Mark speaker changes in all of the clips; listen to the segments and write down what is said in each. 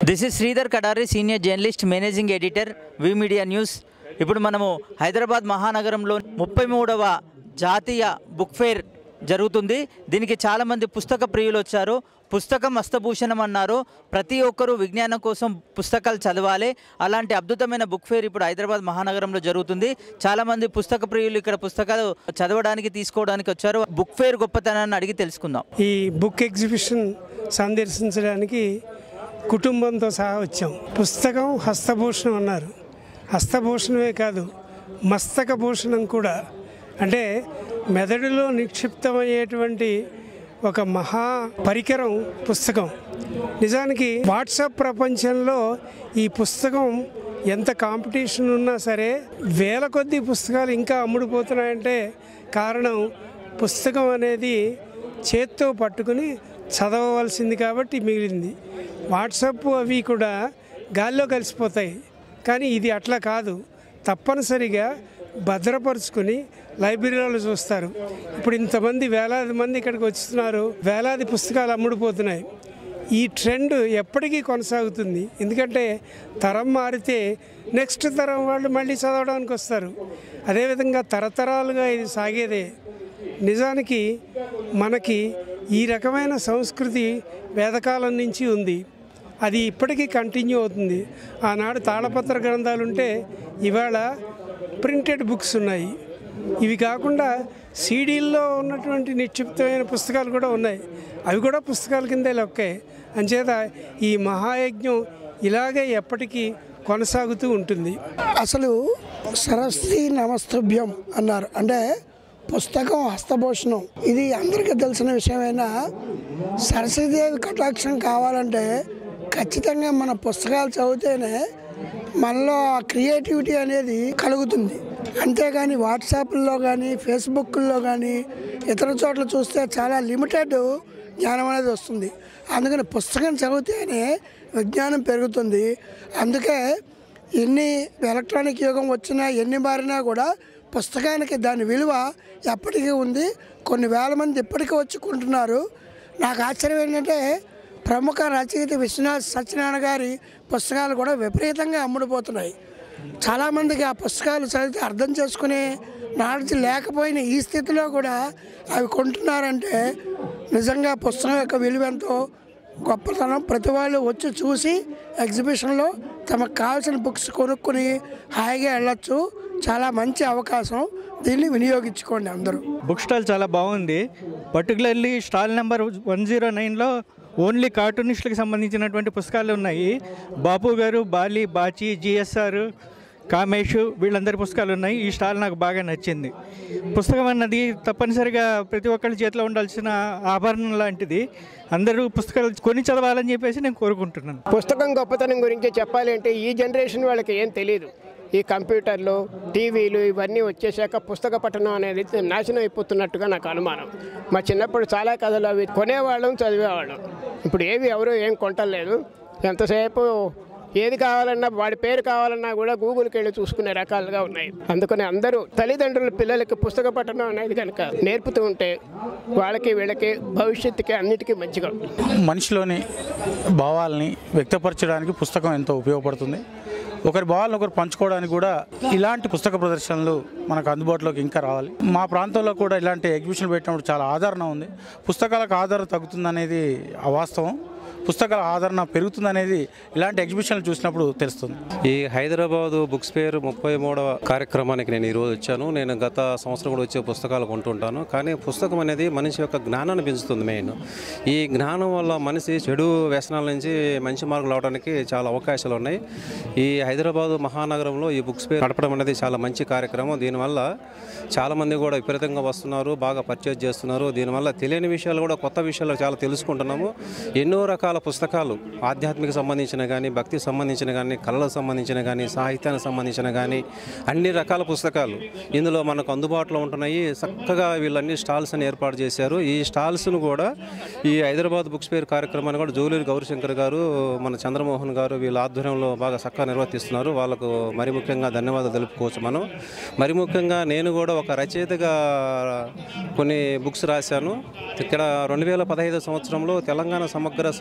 Speaker 1: this is Sridhar Kadari senior journalist managing editor V media news ఇప్పుడు మనము హైదరాబాద్ మహానగరంలో ముప్పై మూడవ జాతీయ బుక్ ఫేర్ జరుగుతుంది దీనికి చాలామంది పుస్తక ప్రియులు వచ్చారు పుస్తకం హస్తభూషణం అన్నారు ప్రతి ఒక్కరూ విజ్ఞానం కోసం పుస్తకాలు చదవాలి అలాంటి అద్భుతమైన బుక్ ఫేర్ ఇప్పుడు హైదరాబాద్ మహానగరంలో జరుగుతుంది చాలామంది పుస్తక ప్రియులు ఇక్కడ పుస్తకాలు చదవడానికి తీసుకోవడానికి వచ్చారు బుక్ ఫేర్ గొప్పతనాన్ని అడిగి తెలుసుకుందాం
Speaker 2: ఈ బుక్ ఎగ్జిబిషన్ సందర్శించడానికి కుటుంబంతో సహా వచ్చాం పుస్తకం హస్తభూషణం అన్నారు హస్తభూషణమే కాదు మస్తక భూషణం కూడా అంటే మెదడులో నిక్షిప్తమయ్యేటువంటి ఒక మహా పరికరం పుస్తకం నిజానికి వాట్సాప్ ప్రపంచంలో ఈ పుస్తకం ఎంత కాంపిటీషన్ ఉన్నా సరే వేల కొద్ది పుస్తకాలు ఇంకా అమ్ముడుపోతున్నాయంటే కారణం పుస్తకం అనేది చేత్తో పట్టుకుని చదవవలసింది కాబట్టి మిగిలింది వాట్సాప్ అవి కూడా గాల్లో కలిసిపోతాయి కానీ ఇది అట్లా కాదు తప్పనిసరిగా భద్రపరుచుకుని లైబ్రరీలో చూస్తారు ఇప్పుడు ఇంతమంది వేలాది మంది ఇక్కడికి వస్తున్నారు వేలాది పుస్తకాలు అమ్ముడుపోతున్నాయి ఈ ట్రెండ్ ఎప్పటికీ కొనసాగుతుంది ఎందుకంటే తరం మారితే నెక్స్ట్ తరం వాళ్ళు మళ్ళీ చదవడానికి వస్తారు అదేవిధంగా తరతరాలుగా ఇది సాగేదే నిజానికి మనకి ఈ రకమైన సంస్కృతి వేదకాలం నుంచి ఉంది అది ఇప్పటికీ కంటిన్యూ అవుతుంది ఆనాడు తాళపత్ర గ్రంథాలు ఉంటే ఇవాళ ప్రింటెడ్ బుక్స్ ఉన్నాయి ఇవి కాకుండా సీడీల్లో ఉన్నటువంటి నిక్షిప్తమైన పుస్తకాలు కూడా ఉన్నాయి అవి కూడా పుస్తకాల కిందే లొక్కాయి అంచేత ఈ మహాయజ్ఞం ఇలాగే ఎప్పటికీ కొనసాగుతూ ఉంటుంది
Speaker 3: అసలు సరస్వతి నమస్తభ్యం అన్నారు అంటే పుస్తకం హస్తభూషణం ఇది అందరికీ తెలిసిన విషయమైనా సరస్వతీదేవి కటాక్షం కావాలంటే ఖచ్చితంగా మన పుస్తకాలు చదివితేనే మనలో ఆ క్రియేటివిటీ అనేది కలుగుతుంది అంతేగాని వాట్సాప్లో కానీ ఫేస్బుక్లో కానీ ఇతర చోట్ల చూస్తే చాలా లిమిటెడ్ జ్ఞానం అనేది వస్తుంది అందుకని పుస్తకం చదివితేనే విజ్ఞానం పెరుగుతుంది అందుకే ఎన్ని ఎలక్ట్రానిక్ యుగం వచ్చినా ఎన్ని మారినా కూడా పుస్తకానికి దాని విలువ ఎప్పటికీ ఉంది కొన్ని వేల మంది ఇప్పటికీ వచ్చి కొంటున్నారు నాకు ఆశ్చర్యం ఏంటంటే ప్రముఖ రచయిత విశ్వనాథ్ సత్యనారాయణ గారి పుస్తకాలు కూడా విపరీతంగా అమ్ముడుపోతున్నాయి చాలామందికి ఆ పుస్తకాలు చదివితే అర్థం చేసుకునే నాలెడ్జ్ లేకపోయిన ఈ స్థితిలో కూడా అవి కొంటున్నారంటే నిజంగా పుస్తకం యొక్క విలువ ఎంతో గొప్పతనం ప్రతి వాళ్ళు వచ్చి చూసి ఎగ్జిబిషన్లో తమకు కావాల్సిన బుక్స్ కొనుక్కుని హాయిగా వెళ్ళొచ్చు చాలా మంచి అవకాశం దీన్ని వినియోగించుకోండి అందరూ
Speaker 4: బుక్ స్టాల్ చాలా బాగుంది particularly stall number one zero నైన్లో ఓన్లీ కార్టూనిస్టులకు సంబంధించినటువంటి పుస్తకాలు ఉన్నాయి బాపు గారు బాలి బాచి జిఎస్ఆర్ కామేష్ వీళ్ళందరి పుస్తకాలు ఉన్నాయి ఈ స్టాల్ నాకు బాగా నచ్చింది పుస్తకం అన్నది తప్పనిసరిగా ప్రతి ఒక్కరి చేతిలో ఉండాల్సిన ఆభరణం లాంటిది అందరూ పుస్తకాలు కొని చదవాలని చెప్పేసి నేను కోరుకుంటున్నాను
Speaker 5: పుస్తకం గొప్పతనం గురించి చెప్పాలి అంటే ఈ జనరేషన్ వాళ్ళకి ఏం తెలియదు ఈ కంప్యూటర్లు టీవీలు ఇవన్నీ వచ్చేసాక పుస్తక పఠనం అనేది నాశనం అయిపోతున్నట్టుగా నాకు అనుమానం మా చిన్నప్పుడు చాలా కథలు అవి కొనేవాళ్ళం చదివేవాళ్ళం ఇప్పుడు ఏవి ఎవరు ఏం కొంటలేదు ఎంతసేపు ఏది కావాలన్నా వాడి పేరు కావాలన్నా కూడా గూగుల్కి వెళ్ళి చూసుకునే రకాలుగా ఉన్నాయి అందుకని అందరూ తల్లిదండ్రుల పిల్లలకి పుస్తక పఠనం అనేది కనుక నేర్పుతూ ఉంటే వాళ్ళకి వీళ్ళకి భవిష్యత్తుకి అన్నిటికీ మంచిగా ఉంటుంది
Speaker 6: మనిషిలోని భావాల్ని వ్యక్తపరచడానికి పుస్తకం ఎంతో ఉపయోగపడుతుంది ఒకరి భావాలను ఒకరు పంచుకోవడానికి కూడా ఇలాంటి పుస్తక ప్రదర్శనలు మనకు అందుబాటులోకి ఇంకా రావాలి మా ప్రాంతంలో కూడా ఇలాంటి ఎగ్జిబిషన్ పెట్టినప్పుడు చాలా ఆదరణ ఉంది పుస్తకాలకు ఆదరణ తగ్గుతుందనేది అవాస్తవం పుస్తకాల ఆదరణ పెరుగుతుందనేది ఇలాంటి ఎగ్జిబిషన్లు చూసినప్పుడు తెలుస్తుంది
Speaker 7: ఈ హైదరాబాదు బుక్స్ ఫేర్ ముప్పై మూడవ కార్యక్రమానికి నేను ఈరోజు వచ్చాను నేను గత సంవత్సరం కూడా వచ్చే పుస్తకాలు కొంటుంటాను కానీ పుస్తకం అనేది మనిషి యొక్క జ్ఞానాన్ని పెంచుతుంది మెయిన్ ఈ జ్ఞానం వల్ల మనిషి చెడు వ్యసనాల నుంచి మంచి మార్గం రావడానికి చాలా అవకాశాలు ఉన్నాయి ఈ హైదరాబాదు మహానగరంలో ఈ బుక్స్ ఫేర్ నడపడం అనేది చాలా మంచి కార్యక్రమం దీనివల్ల చాలామంది కూడా విపరీతంగా వస్తున్నారు బాగా పర్చేజ్ చేస్తున్నారు దీనివల్ల తెలియని విషయాలు కూడా కొత్త విషయాలు చాలా తెలుసుకుంటున్నాము ఎన్నో రకాల పుస్తకాలు ఆధ్యాత్మిక సంబంధించిన కానీ భక్తికి సంబంధించిన కానీ కళలకు సంబంధించిన కానీ సాహిత్యానికి సంబంధించిన కానీ అన్ని రకాల పుస్తకాలు ఇందులో మనకు అందుబాటులో ఉంటున్నాయి చక్కగా వీళ్ళన్ని స్టాల్స్ అని ఏర్పాటు చేశారు ఈ స్టాల్స్ను కూడా ఈ హైదరాబాద్ బుక్స్ ఫేర్ కార్యక్రమాన్ని కూడా జూలూరి గౌరీశంకర్ గారు మన చంద్రమోహన్ గారు వీళ్ళ ఆధ్వర్యంలో బాగా చక్కగా నిర్వర్తిస్తున్నారు వాళ్ళకు మరి ముఖ్యంగా ధన్యవాదాలు తెలుపుకోవచ్చు మనం మరి ముఖ్యంగా నేను కూడా ఒక రచయితగా కొన్ని బుక్స్ రాశాను ఇక్కడ రెండు వేల పదహైదు సంవత్సరంలో తెలంగాణ సమగ్ర సాహిత్య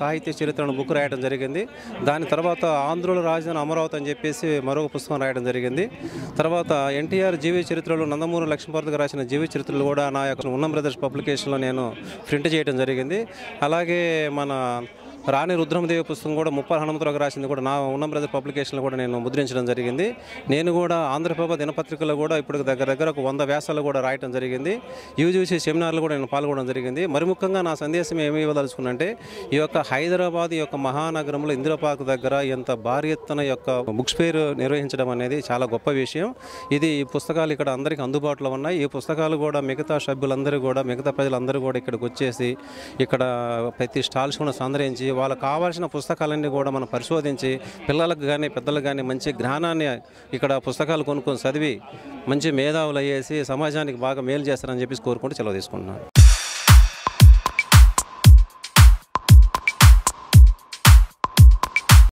Speaker 7: సాహిత్య చరిత్రను బుక్ రాయడం జరిగింది దాని తర్వాత ఆంధ్రుల రాజధాని అమరావతి అని చెప్పేసి మరొక పుస్తకం రాయడం జరిగింది తర్వాత ఎన్టీఆర్ జీవి చరిత్రలో నందమూరి లక్ష్మీపార్వతికి రాసిన జీవి చరిత్రలు కూడా నా యొక్క ఉన్నం బ్రదర్స్ పబ్లికేషన్లో నేను ప్రింట్ చేయడం జరిగింది అలాగే మన రాణి రుద్రమదేవి పుస్తకం కూడా ముప్పై హనుమంతరావు రాసింది కూడా నా ఉన్నం బ్రదర్ పబ్లికేషన్లో కూడా నేను ముద్రించడం జరిగింది నేను కూడా ఆంధ్రప్రభ దినపత్రికలో కూడా ఇప్పుడు దగ్గర దగ్గర ఒక వంద వ్యాసాలు కూడా రాయటం జరిగింది యూజీసీ సెమినార్లు కూడా నేను పాల్గొనడం జరిగింది మరి ముఖ్యంగా నా సందేశం ఏమి ఇవ్వదలుచుకున్నంటే ఈ యొక్క హైదరాబాద్ ఈ యొక్క మహానగరంలో ఇందిరాపార్క్ దగ్గర ఎంత భారీ ఎత్తున ఈ యొక్క బుక్స్ ఫేర్ నిర్వహించడం అనేది చాలా గొప్ప విషయం ఇది ఈ పుస్తకాలు ఇక్కడ అందరికీ అందుబాటులో ఉన్నాయి ఈ పుస్తకాలు కూడా మిగతా సభ్యులందరూ కూడా మిగతా ప్రజలందరూ కూడా ఇక్కడికి వచ్చేసి ఇక్కడ ప్రతి స్టాల్స్ కూడా సందరించి వాళ్ళకి కావాల్సిన పుస్తకాలన్నీ కూడా మనం పరిశోధించి పిల్లలకు కానీ పెద్దలకు కానీ మంచి జ్ఞానాన్ని ఇక్కడ పుస్తకాలు కొనుక్కొని చదివి మంచి మేధావులు అయ్యేసి సమాజానికి బాగా మేలు చేస్తారని చెప్పేసి కోరుకుంటూ సెలవు తీసుకుంటున్నాను